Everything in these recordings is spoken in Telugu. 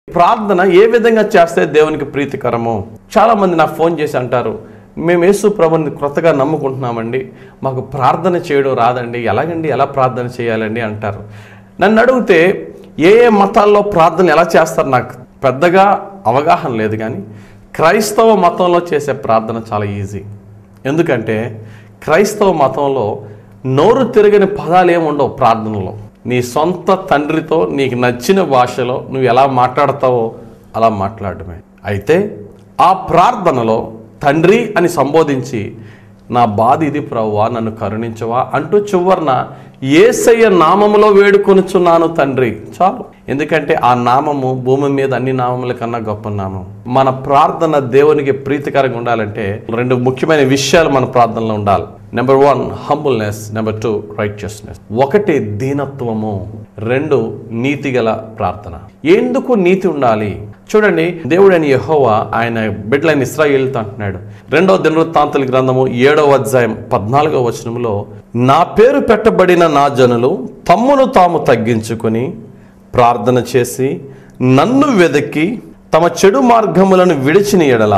ప్రార్థన ఏ విధంగా చేస్తే దేవునికి ప్రీతికరము చాలా మంది నాకు ఫోన్ చేసి అంటారు మేము యేసు ప్రభుని క్రొత్తగా నమ్ముకుంటున్నామండి మాకు ప్రార్థన చేయడం రాదండి ఎలాగండి ఎలా ప్రార్థన చేయాలండి అంటారు నన్ను అడిగితే ఏ ఏ మతాల్లో ప్రార్థన ఎలా చేస్తారు నాకు పెద్దగా అవగాహన లేదు కానీ క్రైస్తవ మతంలో చేసే ప్రార్థన చాలా ఈజీ ఎందుకంటే క్రైస్తవ మతంలో నోరు తిరగని పదాలు ఏమి ఉండవు ప్రార్థనలో నీ సొంత తండ్రితో నీకు నచ్చిన భాషలో నువ్వు ఎలా మాట్లాడతావో అలా మాట్లాడమే అయితే ఆ ప్రార్థనలో తండ్రి అని సంబోధించి నా బాధ ఇది ప్రవ్వా నన్ను కరుణించవా అంటూ చివరన ఏసయ్య నామములో వేడుకొనుచున్నాను తండ్రి చాలు ఎందుకంటే ఆ నామము భూమి మీద అన్ని నామముల కన్నా గొప్ప నామం మన ప్రార్థన దేవునికి ప్రీతికరంగా ఉండాలంటే రెండు ముఖ్యమైన విషయాలు మన ప్రార్థనలో ఉండాలి number one humbleness number two righteousness ఒకటి దీనత్వము రెండు నీతి గల ప్రార్థన ఎందుకు నీతి ఉండాలి చూడండి దేవుడు అని యెహోవా ఆయన బిడ్డలైన ఇస్రాయేల్తో అంటున్నాడు రెండవ దినవృత్తాంతుల గ్రంథము ఏడవ అధ్యాయం పద్నాలుగవ వచనంలో నా పేరు పెట్టబడిన నా జనులు తమ్మును తాము తగ్గించుకొని ప్రార్థన చేసి నన్ను వెదకి తమ చెడు మార్గములను విడిచిన ఎడల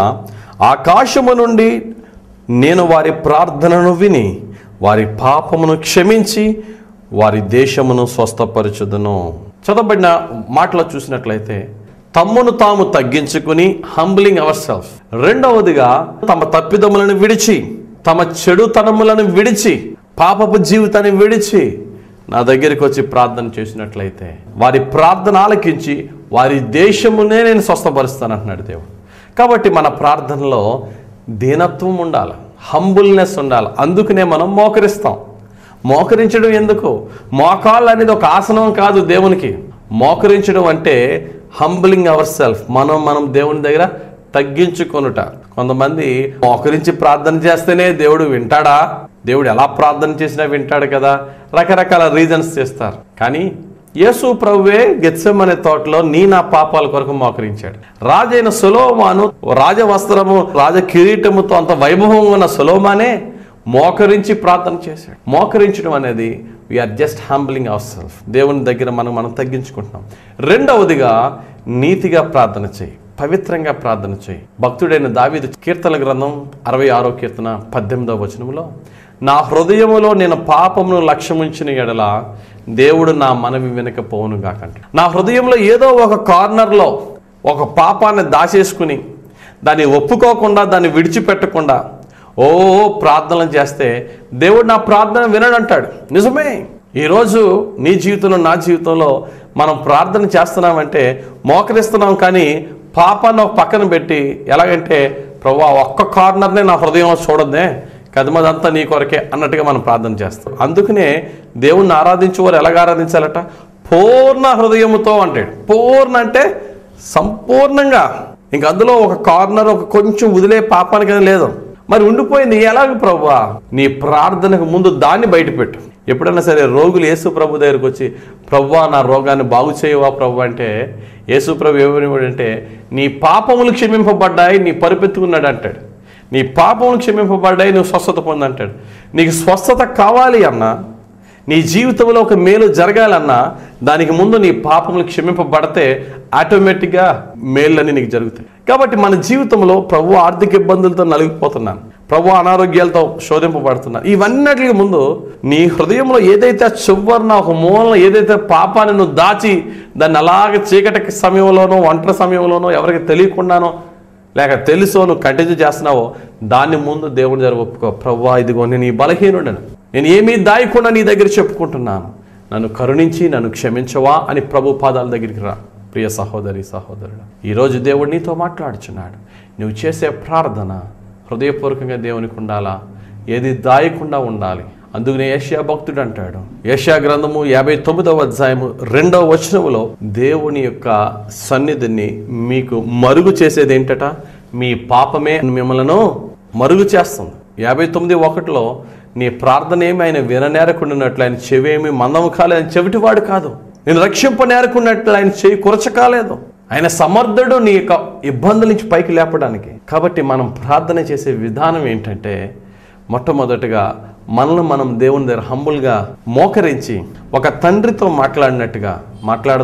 ఆకాశము నుండి నేను వారి ప్రార్థనను విని వారి పాపమును క్షమించి వారి దేశమును స్వస్థపరచుదును చదవబడిన మాటలో చూసినట్లయితే తమ్మును తాము తగ్గించుకుని హంబ్లింగ్ అవర్ సెల్ఫ్ రెండవదిగా తమ తప్పిదములను విడిచి తమ చెడుతనములను విడిచి పాపపు జీవితాన్ని విడిచి నా దగ్గరికి వచ్చి ప్రార్థన చేసినట్లయితే వారి ప్రార్థన ఆలకించి వారి దేశమునే నేను స్వస్థపరుస్తాను అంటున్నాడు దేవుడు కాబట్టి మన ప్రార్థనలో దీనత్వం ఉండాలి హంబుల్నెస్ ఉండాలి అందుకనే మనం మోకరిస్తాం మోకరించడం ఎందుకు మోకాళ్ళు అనేది ఒక ఆసనం కాదు దేవునికి మోకరించడం అంటే హంబలింగ్ అవర్ సెల్ఫ్ మనం మనం దేవుని దగ్గర తగ్గించుకొనుట కొంతమంది మోకరించి ప్రార్థన చేస్తేనే దేవుడు వింటాడా దేవుడు ఎలా ప్రార్థన చేసినా వింటాడు కదా రకరకాల రీజన్స్ చేస్తారు కానీ యేసు ప్రభువే గెత్సెం అనే తోటలో నీ నా పాపాల కొరకు మోకరించాడు రాజైన సులోమాను రాజవస్త్రము రాజ కిరీటముతో అంత వైభవంగా ఉన్న సులోమానే మోకరించి ప్రార్థన చేశాడు మోకరించడం అనేది we are just humbling our self దేవుని దగ్గర మనం మనం తగ్గించుకుంటున్నాం రెండవదిగా నీతిగా ప్రార్థన చేయి పవిత్రంగా ప్రార్థన చేయి భక్తుడైన దావీదు కీర్తన గ్రంథం అరవై ఆరో కీర్తన పద్దెనిమిదవ వచనములో నా హృదయములో నేను పాపమును లక్ష్యముంచిన ఎడల దేవుడు నా మనవి వినకపోవును కాకంటే నా హృదయంలో ఏదో ఒక కార్నర్లో ఒక పాపాన్ని దాచేసుకుని దాన్ని ఒప్పుకోకుండా దాన్ని విడిచిపెట్టకుండా ఓ ప్రార్థనలు చేస్తే దేవుడు నా ప్రార్థన వినడంటాడు నిజమే ఈరోజు నీ జీవితంలో నా జీవితంలో మనం ప్రార్థన చేస్తున్నామంటే మోకరిస్తున్నాం కానీ పాపాన్ని ఒక పక్కన పెట్టి ఎలాగంటే ప్రభు ఒక్క కార్నర్నే నా హృదయంలో చూడద్దే కదమదంతా నీ కొరకే అన్నట్టుగా మనం ప్రార్థన చేస్తాం అందుకనే దేవుణ్ణి ఆరాధించేవారు ఎలాగ ఆరాధించాలట పూర్ణ హృదయముతో అంటాడు పూర్ణ అంటే సంపూర్ణంగా ఇంక అందులో ఒక కార్నర్ ఒక కొంచెం వదిలే పాపానికి అనేది లేదు మరి ఉండిపోయింది ఎలాగ ప్రభువా నీ ప్రార్థనకు ముందు దాన్ని బయటపెట్టు ఎప్పుడైనా సరే రోగులు యేసు ప్రభు దగ్గరికి వచ్చి ప్రభువా నా రోగాన్ని బాగు చేయవా ప్రభు అంటే యేసు ప్రభు ఏమని నీ పాపములు క్షమింపబడ్డాయి నీ పరిపెత్తుకున్నాడు అంటాడు నీ పాపములు క్షమింపబడ్డాయి నువ్వు స్వస్థత పొందంటాడు నీకు స్వస్థత కావాలి అన్నా నీ జీవితంలో ఒక మేలు జరగాలన్నా దానికి ముందు నీ పాపములు క్షమింపబడితే ఆటోమేటిక్గా మేళ్ళని నీకు జరుగుతాయి కాబట్టి మన జీవితంలో ప్రభు ఆర్థిక ఇబ్బందులతో నలిగిపోతున్నాను ప్రభు అనారోగ్యాలతో శోధింపబడుతున్నాను ఇవన్నిటికి ముందు నీ హృదయంలో ఏదైతే చివరిన ఒక మూలన ఏదైతే పాపాన్ని నువ్వు దాచి దాన్ని అలాగే చీకటి సమయంలోనో ఒంటరి సమయంలోనో ఎవరికి తెలియకుండానో లేక తెలుసో నువ్వు కంటిన్యూ చేస్తున్నావో దాన్ని ముందు దేవుడి దగ్గర ఒప్పుకో ప్రవ్వా ఇదిగో నేను ఈ బలహీనుడను నేను ఏమీ దాయకుండా నీ దగ్గర చెప్పుకుంటున్నాను నన్ను కరుణించి నన్ను క్షమించవా అని ప్రభు పాదాల దగ్గరికి రా ప్రియ సహోదరి సహోదరుడు ఈరోజు దేవుడు నీతో మాట్లాడుచున్నాడు నువ్వు చేసే ప్రార్థన హృదయపూర్వకంగా దేవునికి ఉండాలా ఏది దాయకుండా ఉండాలి అందుకనే ఏషియా భక్తుడు అంటాడు ఏషియా గ్రంథము యాభై తొమ్మిదవ అధ్యాయము రెండవ వచనములో దేవుని యొక్క సన్నిధిని మీకు మరుగు చేసేది ఏంటట మీ పాపమే మిమ్మలను మరుగు చేస్తుంది యాభై తొమ్మిది ఒకటిలో నీ ప్రార్థన ఏమి ఆయన విననేరకుండానట్లు ఆయన చెవేమి మందము కాలేదు ఆయన చెవిటివాడు కాదు నేను రక్షింపనేరకున్నట్లు ఆయన చెవి కురచ కాలేదు ఆయన సమర్థుడు నీ యొక్క ఇబ్బందుల నుంచి పైకి లేపడానికి కాబట్టి మనం ప్రార్థన చేసే విధానం ఏంటంటే మొట్టమొదటిగా మనల్ని మనం దేవుని దగ్గర హంబుల్గా మోకరించి ఒక తండ్రితో మాట్లాడినట్టుగా మాట్లాడదాం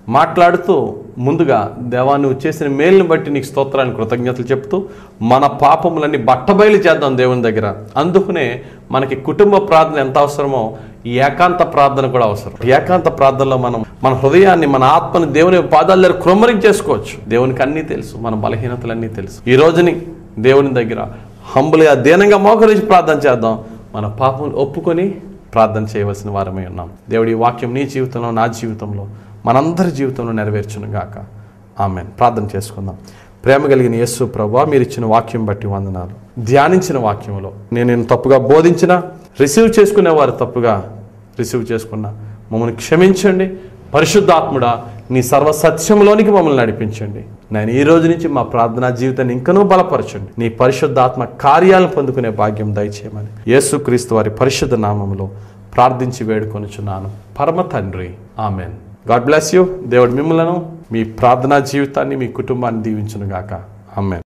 మాట్లాడుతూ ముందుగా దేవా నువ్వు చేసిన మేలుని బట్టి నీకు స్తోత్రాన్ని కృతజ్ఞతలు చెప్తూ మన పాపములన్నీ బట్టబయలు చేద్దాం దేవుని దగ్గర అందుకనే మనకి కుటుంబ ప్రార్థన ఎంత అవసరమో ఈ ఏకాంత ప్రార్థన కూడా అవసరం ఏకాంత ప్రార్థనలో మనం మన హృదయాన్ని మన ఆత్మని దేవుని పాదాల దగ్గర కృమ్మరించేసుకోవచ్చు దేవునికి అన్నీ తెలుసు మన బలహీనతలన్నీ తెలుసు ఈ రోజుని దేవుని దగ్గర హంబులుగా దీనంగా మోకరించి ప్రార్థన చేద్దాం మన పాపం ఒప్పుకొని ప్రార్థన చేయవలసిన వారమై ఉన్నాం దేవుడి ఈ వాక్యం నీ జీవితంలో నా జీవితంలో మనందరి జీవితంలో నెరవేర్చును గాక ఆమెన్ ప్రార్థన చేసుకుందాం ప్రేమ కలిగిన యేసు ప్రభా మీరు ఇచ్చిన వాక్యం బట్టి వందనాలు ధ్యానించిన వాక్యంలో నేను నేను తప్పుగా బోధించిన రిసీవ్ చేసుకునే వారు తప్పుగా రిసీవ్ చేసుకున్నా మమ్మల్ని క్షమించండి పరిశుద్ధాత్ముడా నీ సర్వ సత్యంలోనికి మమ్మల్ని నడిపించండి నేను ఈ రోజు నుంచి మా ప్రార్థనా జీవితాన్ని ఇంకనూ బలపరచండి నీ పరిశుద్ధాత్మ కార్యాలను పొందుకునే భాగ్యం దయచేయమని యేసుక్రీస్తు వారి పరిశుద్ధ నామములో ప్రార్థించి వేడుకొనుచున్నాను పరమ తండ్రి ఆమెన్ గాడ్ బ్లెస్ యూ దేవుడు మిమ్మలను మీ ప్రార్థనా జీవితాన్ని మీ కుటుంబాన్ని దీవించును గాక ఆమెన్